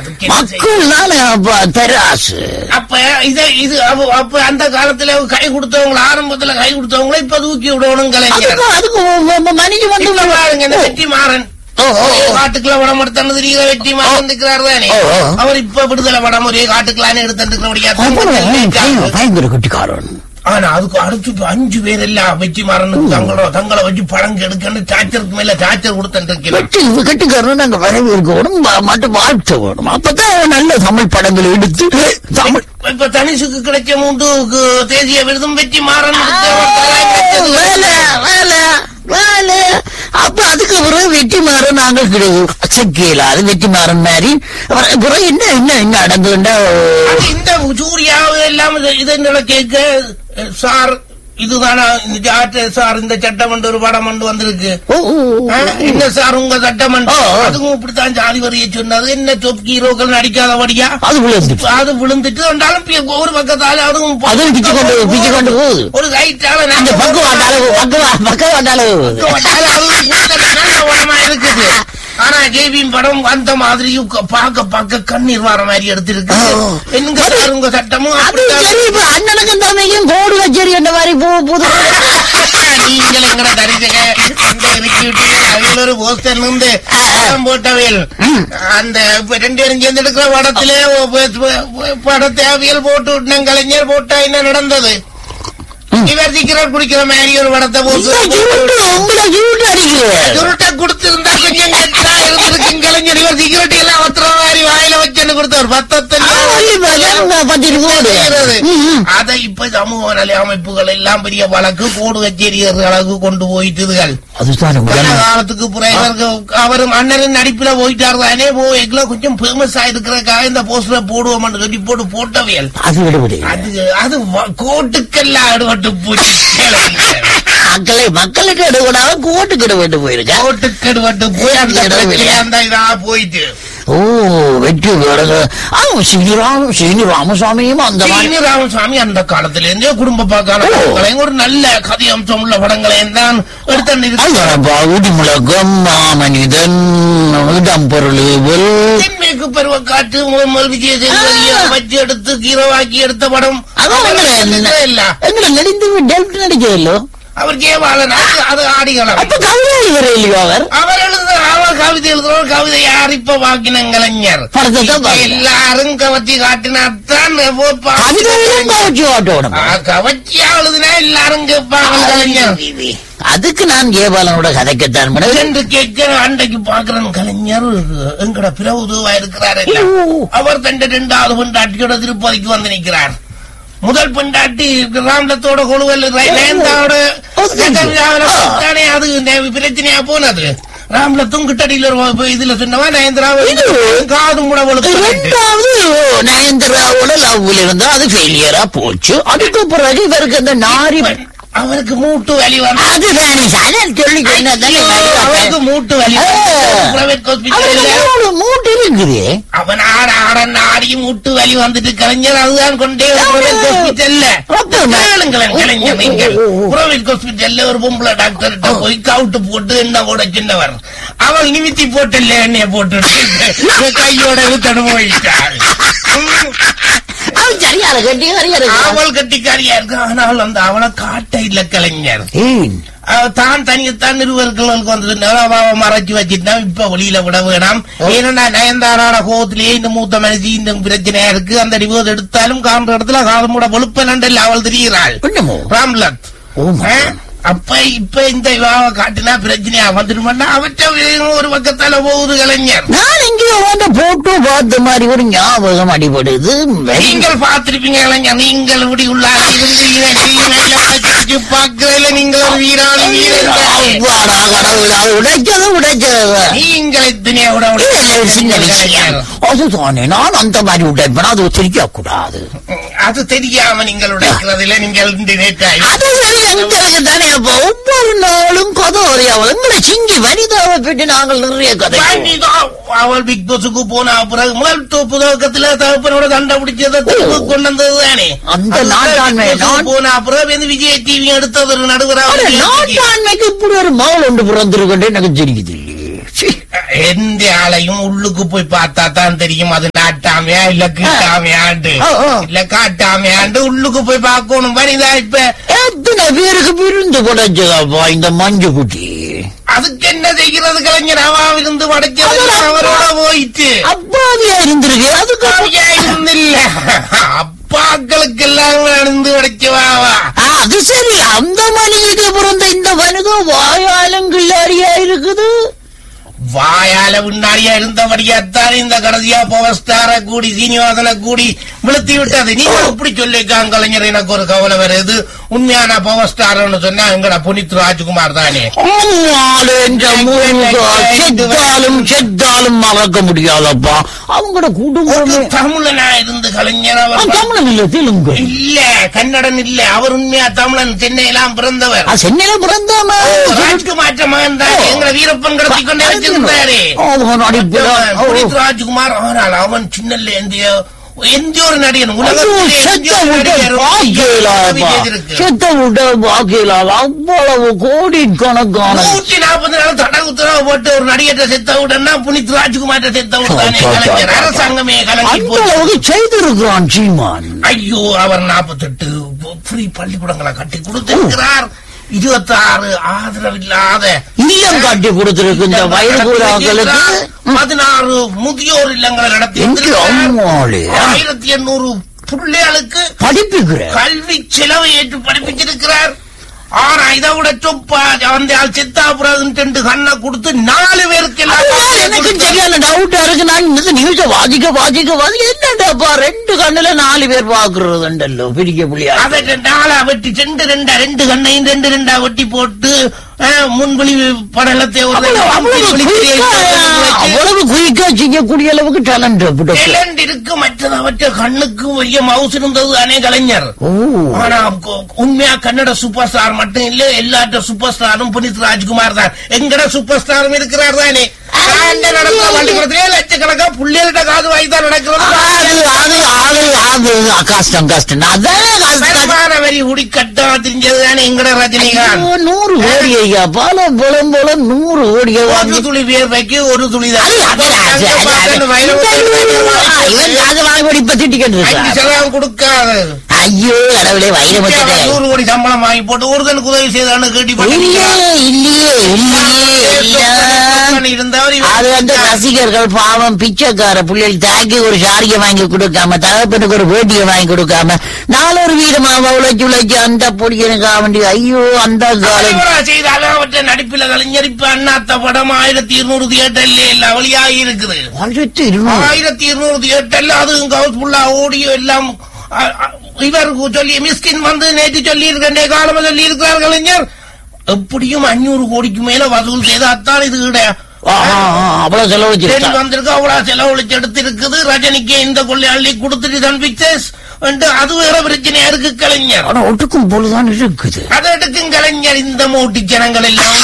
அதுக்கு என்ன செய்ய? மக்கள் தானே அப்ப தராசு அப்ப இத இது அப்ப- அப்ப அந்த காலத்துல கை கொடுத்தவங்க ஆரம்பத்துல கை கொடுத்தவங்கள இப்ப தூக்கி விடணும் கலைஞர் அதுக்கு அதுக்கு மணிக்கு வந்து இப்ப பாருங்க இந்த வெற்றி மாறன் ஓ, ஓ, ஓ. காட்டுக்குள்ள படம் எடுத்து தெரியுற வெற்றி மாறன் இருக்கிறார் தானே ஓ, ஓ. அவர் இப்ப விடுதலை படம் ஒரே காட்டுக்குள்ளானே அப்புறம் எடுத்துருக்க பயங்கர கட்டிக்காரன் ஆனா அதுக்கு அடுத்து இப்ப அஞ்சு பேர் எல்லாம் வெற்றி மாறனுக்கு தங்களோ தங்களை வச்சு படம் எடுக்கணும் டாச்சருக்கு மேல டாச்சர் கொடுத்துட்டு வெட்டி கட்டிக்காரன் நாங்க வரவேற்கணும் வா- மட்டும் வாழ்த்த வேணும் அப்பதான் நல்ல தமிழ் படங்கள் எடுத்து தமிழ் இப்ப தனிசுக்கு கிடைச்ச மூன்று கு- தேசிய விருதும் வெற்றி மாறன் வேலை வேலை வேலை அப்ப அதுக்கு பிறகு வெற்றி மாறன் நாங்கள் கிடையாது சக்கியல அது வெற்றி மாறன் மாதிரி அப்புறம் பிறகு என்ன என்ன என்ன அடங்குண்டா அது இந்த சூர்யா எல்லாம் இது- இது என்னோட கேட்க அஹ், சார் இதுதானா இந்த ஜாட்டு சார் இந்த சட்டமன்ற ஒரு படம் கொண்டு வந்திருக்கு ஓ, ஓ, ஓ. ஆ, என்ன சார் உங்க சட்டமன்றம் ஆ. அதுவும் இப்படித்தான் ஜாதி வரிய சொன்னது என்ன தொப் ஹீரோக்கள் நடிக்காதபடியா அது விழுந்துட்டு அது விழுந்துட்டு இருந்தாலும் பி- ஒரு பக்கத்தால அதுவும் போ- அதுவும் பிச்சு கொண்டு பிச்சு கொண்டு போகுது ஒரு ரைட்டால அந்த பக்கம் அளவு பக்கம் பக்கம் அளவு இருக்குது ஆனா ஜேபியின் படம் அந்த மாதிரியும் க- பார்க்க பார்க்க கண்ணீர் வர மாதிரி எடுத்திருக்கு ஓ. எங்க சார் உங்க சட்டமும் அது அப்படித்தான் சரி இப்ப அண்ணனுக்கும் தம்பிக்கும் கோடு கச்சேரி அந்த மாதிரி போ புது நீங்கள் எங்கட தரிசக அந்த இறக்கி விட்டீங்க அதில் ஒரு போஸ்டர் இருந்து படம் போட்டவையல் அந்த இப்ப ரெண்டு பேரும் சேர்ந்து எடுக்கிற படத்திலே ஒ- ப- ப- படத்தை அவியல் போட்டு விட்டேன் கலைஞர் போட்டா என்ன நடந்தது இவர் சிகரெட் குடிக்கிற மாதிரி ஒரு படத்தை போட்டு சுருட்டு உங்களை சுருட்டு அடிக்கிறேன் சுருட்டை கொடுத்திருந்தா கொஞ்சம் கெட்டா இருந்திருக்கு கலைஞர் இவர் சிகரெட் எல்லாம் ஒத்துற மாதிரி வாயில வச்சுன்னு கொடுத்தவர் பத்திட்டு போடு செய்யறது. ம், ம். அதை இப்ப சமூக நல அமைப்புகள் எல்லாம் பெரிய வழக்கு கோடு கச்சேரியர்களுக்கு கொண்டு போயிட்டுதுகள் அதுதான் கொஞ்ச உடனே. காலத்துக்கு பிறகு இவருக்கு அவர் மன்னரின் நடிப்புல போயிட்டார் தானே போ எங்களை கொஞ்சம் ஃபேமஸ் ஆயிருக்கிறதுக்காக இந்த போஸ்டர் போடுவோம்னு சொல்லி போட்டு போட்டவியல் அது விடுபடு அது அது வ- கோட்டுக்கெல்லாம் அடுபட்டு போச்சு கேளுங்க. மக்களை மக்களுக்கு எடுக்கூடாது கோட்டுக்கு எடுபட்டு போயிருக்க கோட்டுக்கு அடுபட்டு போய் அந்த பிரச்சனையா அந்த இதா போயிட்டு ஓ வெற்றி பிறகு ஆ ஸ்ரீராம் ஸ்ரீனி ராமசாமியும் அந்த மாதிரி சீனி ராமசாமி அந்த காலத்துல இருந்தே குடும்ப பாக்கான ஓ. படங்களையும் ஒரு நல்ல கதை அம்சம் உள்ள படங்களையும் தான் எடுத்து அதுதானப்பா ஊட்டி முழக்கம் மாமனிதன் இடம் பொருள் வெல் தென்மேற்கு பருவ காட்டு முதல் விஜய சேதுபதியை வச்சு எடுத்து ஹீரோவாக்கி எடுத்த படம் அதான் இல்ல எங்களை எங்களை நடித்து டெல்ட் நடிக்கவில்லோ அவர் கேவாளன் அது அது ஆடிகளம் அப்ப கவிதை எழுதுற இல்லையோ அவர் அவர் எழுத அவர் கவிதை எழுதுறவர் கவிதை யார் இப்ப வாக்கின கலைஞர் படத்தை தான் இப்ப பார்க்கிறேன். எல்லாரும் கவர்ச்சி காட்டினாத்தான் கவிதையிலும் கவச்சு ஓட்டோடும் கவர்ச்சியா எழுதுனா எல்லாரும் கேட்பாங்க கலைஞர் அதுக்கு நான் ஜெயபாலனோட கதைக்கத்தான் மேடம். என்று கேட்க அன்றைக்கு பாக்குறேன் கலைஞர் எங்கட பிரபுதுவா இருக்கிறார் ஐயோ. அவர் தண்ட ரெண்டாவது பெண்டாட்டியோட திருப்பதிக்கு வந்து நிற்கிறார் முதல் பெண்டாட்டி ராம்லத்தோட கொழுவல் நயன்தாவோட ஓ, சரி, சரி. ஆ. தானே அது நே- பிரச்சனையா போனது ராம்லத்தும் கிட்டடியில ஒரு இதுல சொன்னவா நயன்தராவை இது. காது முட ரெண்டாவது நயன்தராவோட லவ்ல இருந்தா அது ஃபெயிலியரா போச்சு அதுக்கு பிறகு இவருக்கு அந்த நாரி அவருக்கு மூட்டு வலி வந்து அது வேணி சார் சொல்லி ஐயோ, அவருக்கு மூட்டு வலி ஆ. பிரைவேட் ஹாஸ்பிட்டல்ல மூட்டு இருக்குது அவன் ஆட ஆட ஆடி மூட்டு வலி வந்துட்டு கலைஞர் அதுதான் கொண்டே புறவேல் ஹாஸ்பிட்டல்ல அப்ப நான்- கேளுங்களேன் கலைஞர் நீங்கள் ஓ, ஓ, ஓ. புறவேல் ஹாஸ்பிட்டல்ல ஒரு பொம்பளை டாக்டர் போய் கவுட்டு போட்டு என்ன கூட சின்னவர் அவள் நிமித்தி போட்டல எண்ணெய போட்டு கையோட இழுத்தனு போயிட்டாள் உம். அவன் சரியான கட்டி சரியான அவள் கட்டிக்காரியா இருக்கு ஆனால் அந்த அவளை காட்ட இல்ல கலைஞர் ஏன் அவ தான் தனியத்தான் நிறுவனங்களுக்கு வந்து அவ மறைச்சு வச்சுட்டா இப்ப வெளியில விட வேணாம் ஏன்னா நயன்தாரான கோவத்திலேயே இந்த மூத்த மனுஷி இந்த பிரச்சனையா இருக்கு அந்த டிவோர்ஸ் எடுத்தாலும் காண்ற இடத்துல காலமூட வெளுப்ப நண்டல் அவள் தெரிகிறாள் என்னமோ ராம்லத் ஓ ஆ? அப்ப இப்ப இந்த இவாவை காட்டினா பிரச்சனையா வந்துடுமான்னா அவற்ற ஒரு பக்கத்தால போகுது கலைஞர் நான் எங்கேயோ வந்து போட்டோ பார்த்த மாதிரி ஒரு ஞாபகம் அடிபடுது நீங்கள் பார்த்திருப்பீங்க கலைஞர் நீங்கள் இப்படி உள்ளாக இருந்து பார்க்கறதுல நீங்கள் ஒரு வீராளி வீரன் தானே. அவ்வாடா கடவுள் அது உடைச்சது உடைச்சது நீங்கள் எத்தனையோ விட இல்ல, இல்ல, சின்ன விஷயம் அதுதானே நான் அந்த மாதிரி உடைப்பேன் அது சிரிக்க கூடாது அது தெரியாம நீங்கள் உடைக்கிறதுல நீங்கள் இந்த நேற்றாய் அது சரி எங்களுக்கு தானே அப்ப ஒவ்வொரு நாளும் கதை அறியாமல் எங்களை சிங்கி வனிதாவை பற்றி நாங்கள் நிறைய கதை அவள் பிக் பாஸுக்கு போன பிறகு முதல் தொ- புதகத்துல தகப்பனோட சண்டை பிடிச்சதை திரும்ப கொண்டு வந்தது தானே அந்த அதுதான் நாட்டாண்மை, Big Boss க்கு நாட்- போன பிறகு வந்து விஜய் டிவி எடுத்தது ஒரு நடுவராக அட, விஜய் TV. நாட்டாண்மைக்கு இப்படி ஒரு மகள் ஒன்று பிறந்திருக்கின்ற எனக்கு தெரியுது இல்லையே. சீ. எந்த ஆளையும் உள்ளுக்கு போய் பார்த்தா தான் தெரியும் அது நாட்டாமையா இல்ல கீட்டாமையாண்டு ஓ, ஓ. இல்ல காட்டாமையாண்டு உள்ளுக்கு போய் பார்க்கணும் வனிதா இப்ப எத்தனை பேருக்கு விருந்து படைச்சதாப்பா இந்த மஞ்சு குட்டி அதுக்கு என்ன செய்கிறது கலைஞர் அவா இருந்து படைச்சது அதெல்லாம் அவரோட போயிட்டு அப்பாவியா இருந்திருக்கு அதுக்கு அப்பாவியா இருந்தில்ல அப்பாக்களுக்கு எல்லாம் இருந்து படைச்சவாவா ஆ, அது சரி அந்த மனிதனுக்கு பிறந்த இந்த மனிதன் வாயாலங்கில்லாரியா இருக்குது வாயால முன்னாடியா இருந்தபடியாத்தான் இந்த கடைசியா பவர் ஸ்டார கூடி சீனிவாசனை கூடி விழுத்தி விட்டது நீங்க இப்படி சொல்லிருக்காங்க கலைஞர் எனக்கு ஒரு கவலை வருது உண்மையான பவர் ஸ்டார்னு சொன்னா எங்கட புனித் ராஜ்குமார் தானே ஆமாலே, இந்த முருகா, செத்தாலும் செத்தாலும் மறக்க முடியாதப்பா அவங்களோட ஒரு குடும்பமே தமிழனா இருந்து கலைஞர் ஆ, அவர் தமிழன் இல்ல தெலுங்கு இல்ல கன்னடன் இல்ல அவர் உண்மையா தமிழன் சென்னையெல்லாம் பிறந்தவர் ஆ, சென்னையில பிறந்தாம ராஜ்குமார் மகன் தான் எங்களை வீரப்பன் கடத்தி கொண்டு வச்சிருந்தாரு அவன் நடிப்புல ஓ, புனித் ராஜ்குமார் ஆனால் அவன் சின்னல்ல எந்த எந்த ஒரு நடிகன் ஐயோ, உலகத்திலே எந்த செத்த ஒரு விட்ட நடிகரும் பாக்கியலாப்பா உதவி செய்திருக்கு. செத்த விட்ட பாக்கியலால் அவ்வளவு கோடி கணக்கான நூத்தி நாற்பது நாள் தடை உத்தரவு போட்டு ஒரு நடிகத்தை செத்த விடனா புனித் ராஜ்குமார் செத்த விட்டானே கலைஞர் அரசாங்கமே கலங்கி அந்த போச்சு அளவுக்கு செய்திருக்கிறான் சீமான் ஐயோ அவர் நாற்பத்தெட்டு ஃப்ரீ பள்ளிக்கூடங்களை கட்டி கொடுத்திருக்கிறார் இருபத்தாறு ஆதரவில்லாத இல்லம் காட்டி கொடுத்திருக்கு இந்த வயது கூறாக்களுக்கு பதினாறு முதியோர் இல்லங்களை நடத்தி எங்க வந்திருக்கிறார். அம்மாளே ஆயிரத்தி எண்ணூறு பிள்ளைகளுக்கு படிப்புகிற கல்வி செலவை ஏற்று படிப்பிச்சிருக்கிறார் ஆனா இதை விட சொப்பா அந்த ஆள் சித்தாபுரம் ரெண்டு கண்ணை கொடுத்து நாலு பேருக்கு எல்லாம் அதுதான் எனக்கு சரியான டவுட்டா இருக்கு நான் இந்த நியூஸ வாசிக்க வாசிக்க வாசிக்க என்னடாப்பா ரெண்டு கண்ணுல நாலு பேர் பாக்குறதுண்டல்லோ பிரிக்க முடியாது அதை நாளா வெட்டி ரெண்டு ரெண்டா ரெண்டு கண்ணையும் ரெண்டு ரெண்டா வெட்டி போட்டு அஹ், முன்விழி படலத்தை ஒரு அவ்வளவு அவ்வளவு முன்விழி குயிக்கா வச்சு அவ்வளவு குயிக்கா செய்யக்கூடிய அளவுக்கு டேலண்ட் டேலண்ட் இருக்கு மற்றது அவற்ற கண்ணுக்கு பெரிய மவுஸ் இருந்தது தானே கலைஞர் ஓ ஆனா கு- உண்மையா கன்னட சூப்பர் ஸ்டார் மட்டும் இல்ல எல்லாட்ட சூப்பர் ஸ்டாரும் புனித் ராஜ்குமார் தான் எங்கட சூப்பர் ஸ்டாரும் இருக்கிறார் தானே காலைல நடக்கிற பள்ளிக்கூடத்திலே லட்சக்கணக்கா புள்ளியல்கிட்ட காது வாங்கி தான் அது நடக்கிறது அது அது அது கஷ்டம் கஷ்டம் அதான் கஷ்டம் வருமான வரி உடி கட்டா தெரிஞ்சது தானே எங்கட ரஜினிகாந்த் ஐயோ, நூறு கோடி ஐயா பல பலம் போல நூறு கோடி ஒரு துளி வியர்வைக்கு ஒரு துளி தான் அது அது அது அது அது. இந்த இவன் காது வாங்கி போய் இப்ப திட்டிக்கிட்டு அஞ்சு இருக்கான். செலவும் கொடுக்காது ஐயோ கடவுளே வயிறு வச்சுட்டு நூறு கோடி சம்பளம் வாங்கி போட்டு ஒருத்தனுக்கு உதவி செய்தான்னு கேட்டி இல்லையே இல்லையே இல்லையே இல்ல இருந்தவர் அது வந்து ரசிகர்கள் பாவம் பிச்சைக்கார பிள்ளைகள் தாக்கி ஒரு சாரியை வாங்கி கொடுக்காம தகப்பனுக்கு ஒரு வேட்டியை வாங்கி கொடுக்காம நாலொரு வீதமாக உழைச்சு உழைச்சு அந்த பொடியனுக்காக வேண்டி ஐயோ அந்த காலம் செய்தாலும் அவற்றை நடிப்பில கலைஞர் இப்ப அண்ணாத்த படம் ஆயிரத்தி இருநூறு தியேட்டர்ல எல்லாம் வழியாகி இருக்குது ஆயிரத்தி இருநூறு ஆயிரத்தி இருநூறு தியேட்டர்ல அதுவும் ஹவுஸ்ஃபுல்லா ஓடியோ எல்லாம் அ- அ- இவருக்கு சொல்லி மிஸ்கின் வந்து நேற்று சொல்லி இருக்கே காலமா சொல்லி இருக்கிறார் கலைஞர் எப்படியும் அஞ்சூறு கோடிக்கு மேல வசூல் செய்தாத்தான் இது கிடையாது ஆ, ஆ, ஆ, அவ்வளவு தேடி செலவழிச்சு வந்திருக்கு அவ்வளவு செலவழிச்சு எடுத்து இருக்குது ரஜினிக்கு இந்த கொள்ளை அள்ளி கொடுத்துட்டு தான் பிக்சர்ஸ் அது வேற பிரச்சனையா இருக்கு கலைஞர் ஆனா ஒட்டுக்கும் போலதான் இருக்குது அதை எடுக்கும் கலைஞர் இந்த மூட்டி ஜனங்கள் எல்லாம்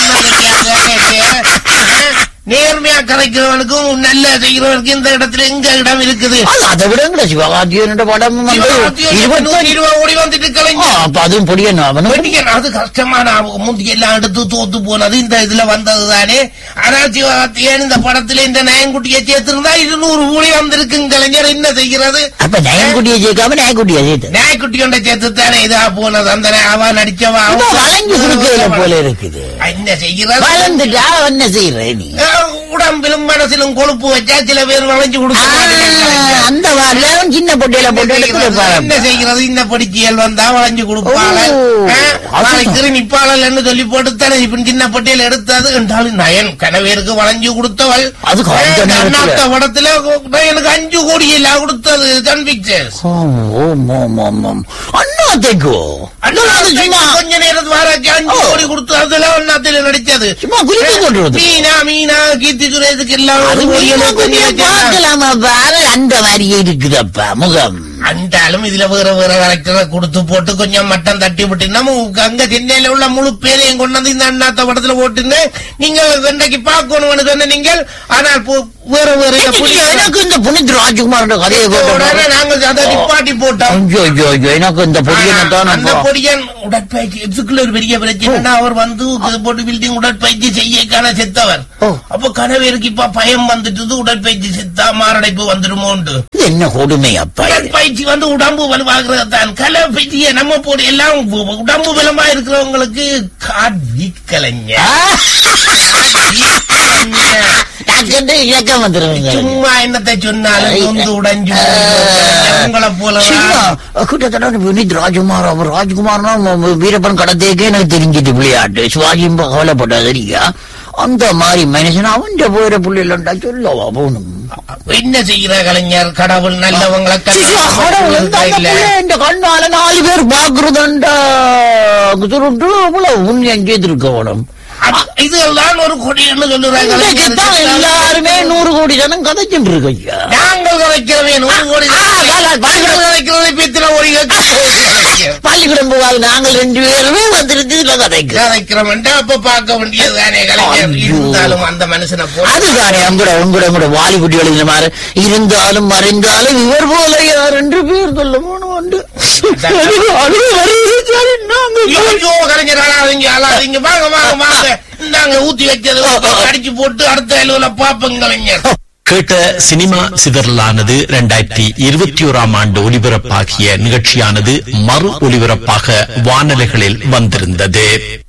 உண்மையாக நேர்மையா கதைக்கிறவனுக்கும் நல்ல செய்கிறவனுக்கும் இந்த இடத்துல எங்க இடம் இருக்குது அது அதை விட சிவகார்த்தியனோட படம் வந்து நூத்தி இருபத்தி இருபது ஓடி வந்துட்டு ஆ, கலைஞர் அப்ப அதுவும் பொடியன் அவனும் வெடிக்கணும். அது கஷ்டமான முந்தி எல்லாம் எடுத்து தோத்து போனது இந்த இதுல வந்தது தானே ஆனா சிவகார்த்திகேயன் இந்த படத்துல இந்த நயன்குட்டியை சேர்த்திருந்தா இருநூறு ஊழி வந்திருக்கும் கலைஞர் என்ன செய்கிறது அப்ப நயன்குட்டியை சேர்க்காம நயன்குட்டியை சேர்த்து நாய்க்குட்டி கொண்ட சேர்த்து தானே இதா போனது அந்த நா- அவ நடிச்சவா அவ- இப்ப வளைஞ்சு கொடுக்கல போல இருக்குது என்ன செய்கிறது வளர்ந்துட்டா என்ன செய்யற நீ அஹ், உடம்பிலும் மனசிலும் கொழுப்பு வச்சா சில பேர் வளைஞ்சு கொடுக்க ஆ, மாட்டேங்கிறாங்க. அந்த மாதிரில அவன் சின்ன பொட்டையில போட்டு என்ன எடுத்து செய்கிறது? என்ன வைப்பாரு. செய்கிறது இந்த படிச்சியல் வந்தா வளைஞ்சு கொடுப்பாங்க ஓ, அதுதான். கிருமிப்பாளன்னு சொல்லி போட்டு தானே இப்ப சின்ன பட்டியல் எடுத்தது என்றாலும் நயன் கனவேருக்கு வளைஞ்சு கொடுத்தவள் அது அந்த அஹ், நேரத்துல. அண்ணாத்த படத்துல நயனுக்கு அஞ்சு கோடி எல்லாம் கொடுத்தது சன் பிக்சர்ஸ் ஆம், ஓம், ஓம், ஓம், ஓம். அண்ணாத்தைக்கோ அண்ணாத்தை சும்மா கொஞ்ச நேரத்து வாராச்சு அஞ்சு ஓ. கோடி கொடுத்து அதுல அண்ணாத்தில நடிச்சது சும்மா குறிப்பு கொண்டு வருது மீனா மீனா கீர்த்தி சுரேஷுக்கு எல்லாம் அது ஒரு கோடி மீனா எல்லாம் குட்டியை கொஞ்சம் வச்சாங்க. பார்க்கலாமா பாரு அந்த மாதிரியே இருக்குதப்பா முகம் அண்டாலும் இதுல வேற வேற கரெக்டரை கொடுத்து போட்டு கொஞ்சம் மட்டம் தட்டி விட்டு நம்ம அங்க சென்னையில உள்ள முழு பேரையும் கொண்டு வந்து இந்த அண்ணாத்த படத்துல போட்டுன்னு நீங்க இன்றைக்கு பார்க்கணும்னு சொன்ன நீங்கள் ஆனால் பு- வேற வேற இதை புடி- எனக்கு இந்த புனித் ராஜ்குமாரோட கதையை உடனே கேட்ட நாங்க அதை நிப்பாட்டி போட்டோம் ஐயோ ஐயோ ஐயோ எனக்கு இந்த பொடியனை ஆனா, தான் அந்த பொடியன் உடற்பயிற்சி இதுக்குள்ள ஒரு பெரிய பிரச்சனை அவர் வந்து இது போட்டு பில்டிங் உடற்பயிற்சி செய்யக்கான செத்தவர் ஓ. அப்ப கனவேருக்கு இப்ப பயம் வந்துட்டு உடற்பயிற்சி செத்தா மாரடைப்பு வந்துடுமோண்டு இது என்ன கொடுமை அப்பா இது? உடற்பயிற்சி வந்து உடம்பு வலுவாகிறது தான் கலை பயிற்சியை நம்ம போடு எல்லாம் உ- உடம்பு பலமா இருக்கிறவங்களுக்கு காட் வீக் கலைஞர் ஆ, காட் வீக் கலைஞர். டக்குன்னு இயக்கம் வந்துருவீங்க சும்மா என்னத்தை சொன்னாலும் நொந்து உடைஞ்சு உங்களை போல சிவா, கிட்டத்தட்ட வினித் ராஜ்குமார் அவர் ராஜ்குமார்னா ம- ம- வீரப்பன் கடத்தேக்கே எனக்கு தெரிஞ்சிட்டு விளையாட்டு சிவாஜியும் கவலைப்பட்டது இல்லையா அந்த மாதிரி மனுஷன் அவன் போயிற புள்ளிலண்டா சொல்லவா போகணும் என்ன செய்யற கலைஞர் கடவுள் நல்லவங்களை சிவா, கடவுள் கல்யாணம் இந்த அந்த இல்ல புள்ளைய இந்த கண்ணால நாலு பேர் பாக்குறதுண்டா சுருட்டு அவ்வளவு உண்மையம் செய்திருக்கணும் அது- இதெல்லாம் ஒரு கொடின்னு சொல்லுறாங்க இன்னைக்குத்தான் எல்லாருமே நூறு கோடி ஜனம் கதைச்சுட்டு இருக்கு ஐயா நாங்கள் கலைக்கிறவே நூறு கோடி ஆ, வேலை, நாங்கள் கலைக்கிறதை பித்தின கோடி கலைஞர் பள்ளிக்கூடம் போகாது நாங்கள் ரெண்டு பேருமே வந்துருக்கு இதுல கதைக்கு கலைக்கிறோம் அப்ப பார்க்க வேண்டியதுதானே கலைஞர் ஐயோ. இருந்தாலும் அந்த மனுஷனை போல அதுதானே உங்களோட உங்களோட உங்களோட வாலிபுட்டி எழுதின மாதிரி இருந்தாலும் மறைந்தாலும் இவர் போல யார் என்று பேர் சொல்ல போனோம் உண்டு. எனக்கு அழுகை வருது, சரி, நாங்க ஐயோ கலைஞர் அழாதீங்க அழாதீங்க வாங்க வாங்க வாங்க இந்தாங்க ஊத்தி வச்சது அடிச்சு போட்டு அடுத்த அலுவல பாப்பங்க கலைஞர் கேட்ட சினிமா சிதறலானது இரண்டாயிரத்தி இருபத்தி ஓராம் ஆண்டு ஒலிபரப்பாகிய நிகழ்ச்சியானது மறு ஒலிபரப்பாக வானொலிகளில் வந்திருந்தது